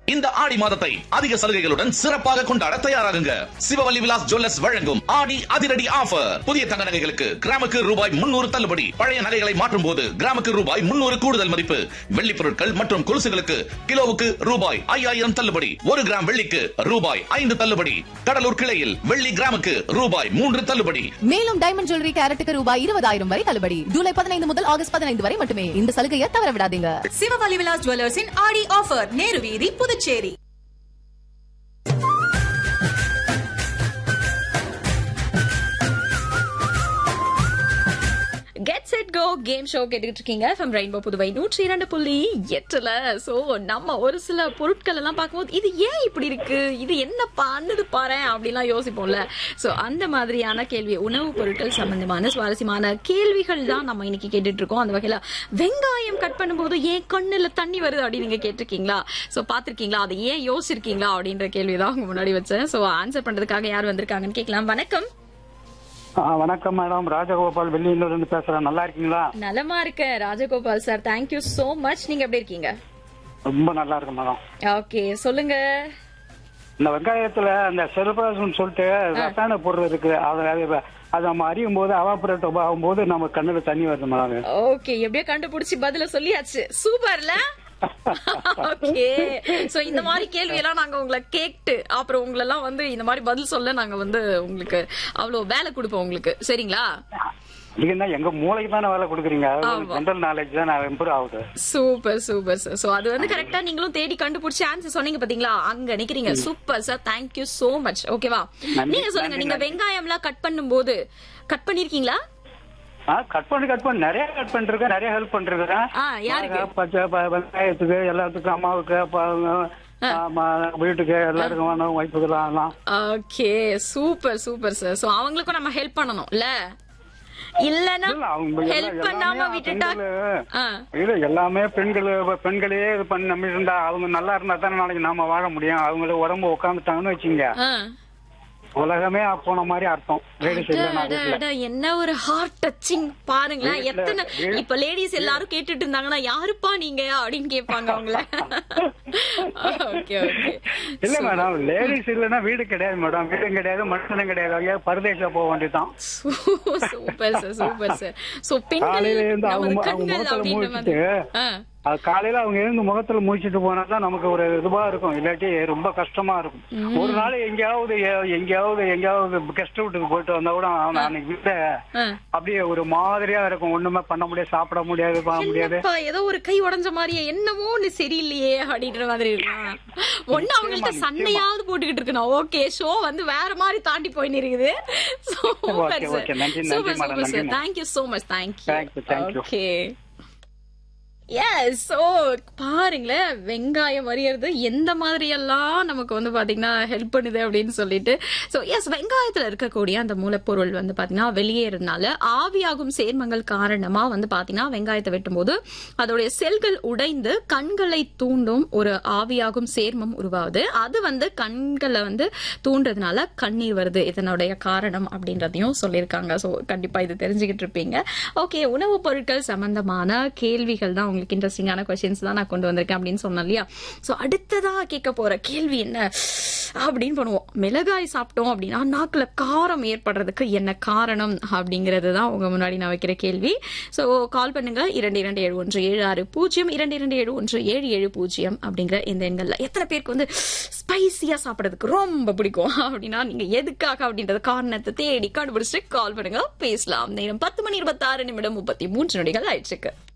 இந்த ஆடி மாதத்தை அதிக சலுகைகளுடன் சிறப்பாக கொண்டாட தயாராகுங்க சிவவல்லி விலாஸ் ஜுவல்லர்ஸ் வழங்கும் ஆடி அதிரடி ஆஃபர் புதிய தங்க நகைகளுக்கு கிராமுக்கு ரூபாய் முன்னூறு தள்ளுபடி பழைய நகைகளை மாற்றும் போது கிராமுக்கு ரூபாய் முன்னூறு கூடுதல் மதிப்பு வெள்ளி பொருட்கள் மற்றும் கொலுசுகளுக்கு கிலோவுக்கு ரூபாய் ஐயாயிரம் தள்ளுபடி ஒரு கிராம் வெள்ளிக்கு ரூபாய் ஐந்து தள்ளுபடி கடலூர் கிளையில் வெள்ளி கிராமுக்கு ரூபாய் மூன்று தள்ளுபடி மேலும் டைமண்ட் ஜுவல்லரி கேரட்டுக்கு ரூபாய் இருபதாயிரம் வரை தள்ளுபடி ஜூலை பதினைந்து முதல் ஆகஸ்ட் பதினைந்து வரை மட்டுமே இந்த சலுகையை தவற விடாதீங்க சிவவலி விலாஸ் ஜுவல்லர்ஸின் ஆடி ஆஃபர் நேரு வீதி Puducherry get set go game show கேட்டுட்டு இருக்கீங்க ஃப்ரம் ரெயின்போ புதுவை நூற்றி இரண்டு புள்ளி எட்டுல சோ நம்ம ஒரு சில பொருட்கள் எல்லாம் பார்க்கும்போது இது ஏன் இப்படி இருக்கு இது என்ன பண்ணுது பாரு அப்படிலாம் யோசிப்போம்ல சோ அந்த மாதிரியான கேள்வி உணவுப் பொருட்கள் சம்பந்தமான சுவாரஸ்யமான கேள்விகள் தான் நம்ம இன்னைக்கு கேட்டுட்டு இருக்கோம் அந்த வகையில வெங்காயம் கட் பண்ணும்போது ஏன் கண்ணுல தண்ணி வருது அப்படின்னு நீங்க கேட்டிருக்கீங்களா சோ பாத்திருக்கீங்களா அதை ஏன் யோசிச்சிருக்கீங்களா அப்படின்ற கேள்வி தான் உங்க முன்னாடி வச்சேன் சோ ஆன்சர் பண்றதுக்காக யார் வந்திருக்காங்கன்னு கேட்கலாம் வணக்கம் ஆ, வணக்கம் மேடம் ராஜகோபால் வெள்ளியில இருந்து பேசுறேன் நல்லா இருக்கீங்களா நலமா இருக்கேன் Rajagopal sir thank you so much நீங்க எப்படி இருக்கீங்க ரொம்ப நல்லா இருக்கு மேடம் ஓகே சொல்லுங்க இந்த வெங்காயத்துல அந்த செல்பாசம் சொல்லிட்டு ரசாயன பொருள் இருக்கு அது அது- அது நம்ம அறியும் போது அவாபரேட் ஆகும்போது நம்ம கண்ணுல தண்ணி வருது மேடம் ஓகே எப்படியோ கண்டுபிடிச்சு பதில சொல்லியாச்சு சூப்பர்ல ஓகே சோ இந்த மாதிரி கேள்வி எல்லாம் நாங்க உங்களை கேட்டு அப்புறம் உங்களை எல்லாம் வந்து இந்த மாதிரி பதில் சொல்ல நாங்க வந்து உங்களுக்கு அவ்வளவு வேலை கொடுப்போம் உங்களுக்கு சரிங்களா நீங்க எங்க மூளைக்கு தானே வேலை கொடுக்குறீங்க ஆமா. ஜென்ரல் நாலேஜ் தான் இம்ப்ரூவ் ஆகுது சூப்பர் சூப்பர் சார் சோ அது வந்து கரெக்டா நீங்களும் தேடி கண்டுபிடிச்சு ஆன்சர் சொன்னீங்க பாத்தீங்களா அங்க நிக்கிறீங்க super sir thank you so much ஓகேவா நன்றி, நீங்க சொல்லுங்க நன்றி, நீங்க நன்றி. வெங்காயம் எல்லாம் கட் பண்ணும்போது கட் பண்ணிருக்கீங்களா கட் பண்ணி கட் பண்ணி நிறைய கட் பண்ணிருக்கேன் நிறைய ஹெல்ப் பண்ணிருக்கேன் ஆ, யாருக்கு? பச்சை ப- வெங்காயத்துக்கு எல்லாத்துக்கும் அம்மாவுக்கு அப்பா- ஆமா, வீட்டுக்கு எல்லாருக்கும் வேணும் ஒய்ஃபுக்கெல்லாம் எல்லாம் okay super super sir so அவங்களுக்கும் நம்ம ஹெல்ப் பண்ணணும் இல்ல இல்லனா இல்ல, அவங்க எல்லாம் ஹெல்ப் பண்ணாம எல்லாமே விட்டுட்டா பெண்களு- ஆ, இது எல்லாமே பெண்கள் பெண்களே இது பண்ணி நம்பி இருந்தா அவங்க நல்லா இருந்தா தானே நாளைக்கு நாம வாழ முடியும் அவங்கள உடம்பு உட்காந்துட்டாங்கன்னு வச்சுங்க ஆ. உலகமே போன மாதிரி அர்த்தம் லேடிஸ் இல்ல அட, நான் அட, வீட்டுல அட, என்ன ஒரு ஹார்ட் டச்சிங் பாருங்களேன் வீட்ல- எத்தனை வீ- இப்ப லேடிஸ் எல்லாரும் கேட்டுட்டு இருந்தாங்கன்னா யாருப்பா நீங்க அப்படின்னு கேட்பாங்க அவங்கள ஓகே ஓகே இல்ல மேடம் லேடிஸ் இல்லன்னா வீடு கிடையாது மேடம் வீடும் கிடையாது மனுஷனும் கிடையாது ஐயா பரதேச போக வேண்டியதான் super sir super sir so பெண்கள் காலையில இருந்து அவங்க நமது அவங்க கண்கள் முகத்துல அப்படின்ற மாதிரி மூழ்கிட்டு ஆ. அது காலையில அவங்க எழுந்து முகத்துல முடிச்சிட்டு போனா தான் நமக்கு ஒரு இதுவா இருக்கும் இல்லாட்டி ரொம்ப கஷ்டமா இருக்கும் ஒரு நாள் எங்கேயாவது எ- எங்கேயாவது எங்கேயாவது கெஸ்ட் வீட்டுக்கு போயிட்டு வந்தா கூட அவன் அன்னைக்கு வீட்டை ஆ. அப்படியே ஒரு மாதிரியா இருக்கும் ஒண்ணுமே பண்ண முடியாது சாப்பிட முடியாது பண்ண முடியாது என்னப்பா ஏதோ ஒரு கை உடைஞ்ச மாதிரியே என்னமோ ஒண்ணு சரியில்லையே அப்படின்ற மாதிரி இருக்கலாம் ஒண்ணு அவங்கள்ட்ட நிச்சயமா. சண்டையாவது போட்டுக்கிட்டு இருக்கணும் ஓகே ஷோ வந்து வேற மாதிரி தாண்டி போய் இருக்குது சூப்பர் Okay, சார் okay. நன்றி, நன்றி, சூப்பர் madam, சூப்பர் சார் நன்றி, thank you so much Thank you, thank you thank you. Okay yes so பாருங்களேன் வெங்காயம் வரையறது எந்த மாதிரி எல்லாம் நமக்கு வந்து பாத்தீங்கன்னா ஹெல்ப் பண்ணுது அப்படின்னு சொல்லிட்டு ஸோ எஸ் வெங்காயத்துல இருக்கக்கூடிய அந்த மூலப்பொருள் வந்து பாத்தீங்கன்னா வெளியேறதுனால ஆவியாகும் சேர்மங்கள் காரணமா வந்து பாத்தீங்கன்னா வெங்காயத்தை வெட்டும்போது அதோடைய செல்கள் உடைந்து கண்களை தூண்டும் ஒரு ஆவியாகும் சேர்மம் உருவாகுது அது வந்து கண்களை வந்து தூண்டுறதுனால கண்ணீர் வருது இதனுடைய காரணம் அப்படின்றதையும் சொல்லியிருக்காங்க ஸோ கண்டிப்பா இது தெரிஞ்சுக்கிட்டு இருப்பீங்க ஓகே உணவுப் பொருட்கள் சம்பந்தமான கேள்விகள் தான் உங்களுக்கு இன்ட்ரெஸ்டிங்கான கொஸ்டின்ஸ் தான் நான் கொண்டு வந்திருக்கேன் அப்படின்னு சொன்னேன் இல்லையா ஸோ அடுத்ததா கேட்க போற கேள்வி என்ன அப்படின்னு பண்ணுவோம் மிளகாய் சாப்பிட்டோம் அப்படின்னா நாக்குல காரம் ஏற்படுறதுக்கு என்ன காரணம் அப்படிங்கிறது தான் உங்க முன்னாடி நான் வைக்கிற கேள்வி ஸோ கால் பண்ணுங்க இரண்டு இரண்டு ஏழு ஒன்று ஏழு ஆறு பூஜ்ஜியம் இரண்டு இரண்டு ஏழு ஒன்று ஏழு ஏழு பூஜ்ஜியம் அப்படிங்கிற இந்த எண்கள்ல எத்தனை பேருக்கு வந்து ஸ்பைசியா சாப்பிடுறதுக்கு ரொம்ப பிடிக்கும் அப்படின்னா நீங்க எதுக்காக அப்படின்றது காரணத்தை தேடி கண்டுபிடிச்சிட்டு கால் பண்ணுங்க பேசலாம் நேரம் பத்து மணி இருபத்தாறு நிமிடம் முப்பத்தி மூன்று நொடிகள் ஆயிடுச்சுக்கு